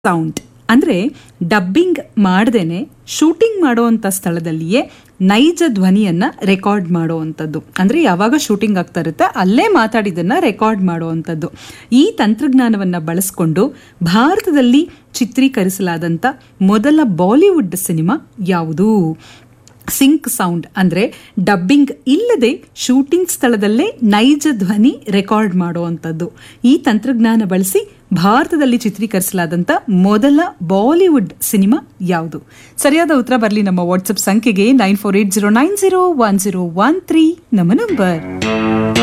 sound ಅಂದ್ರೆ dubbing ಮಾಡದೇನೆ shooting ಮಾಡುವಂತ ಸ್ಥಳದಲ್ಲಿಯೇ ನೈಜ ಧ್ವನಿಯನ್ನ ರೆಕಾರ್ಡ್ ಮಾಡುವಂಥದ್ದು ಅಂದ್ರೆ ಯಾವಾಗ ಶೂಟಿಂಗ್ ಆಗ್ತಾ ಇರುತ್ತೆ ಅಲ್ಲೇ ಮಾತಾಡಿದನ್ನ ರೆಕಾರ್ಡ್ ಮಾಡುವಂಥದ್ದು ಈ ತಂತ್ರಜ್ಞಾನವನ್ನ ಬಳಸ್ಕೊಂಡು ಭಾರತದಲ್ಲಿ ಚಿತ್ರೀಕರಿಸಲಾದಂತ ಮೊದಲ ಬಾಲಿವುಡ್ ಸಿನಿಮಾ ಯಾವುದು ಸಿಂಕ್ ಸೌಂಡ್ ಅಂದ್ರೆ ಡಬ್ಬಿಂಗ್ ಇಲ್ಲದೆ ಶೂಟಿಂಗ್ ಸ್ಥಳದಲ್ಲೇ ನೈಜ ಧ್ವನಿ ರೆಕಾರ್ಡ್ ಮಾಡುವಂಥದ್ದು ಈ ತಂತ್ರಜ್ಞಾನ ಬಳಸಿ ಭಾರತದಲ್ಲಿ ಚಿತ್ರೀಕರಿಸಲಾದಂತ ಮೊದಲ ಬಾಲಿವುಡ್ ಸಿನಿಮಾ ಯಾವುದು ಸರಿಯಾದ ಉತ್ತರ ಬರಲಿ ನಮ್ಮ ವಾಟ್ಸ್ಆಪ್ ಸಂಖ್ಯೆಗೆ nine four eight zero nine zero one zero one three ನಮ್ಮ ನಂಬರ್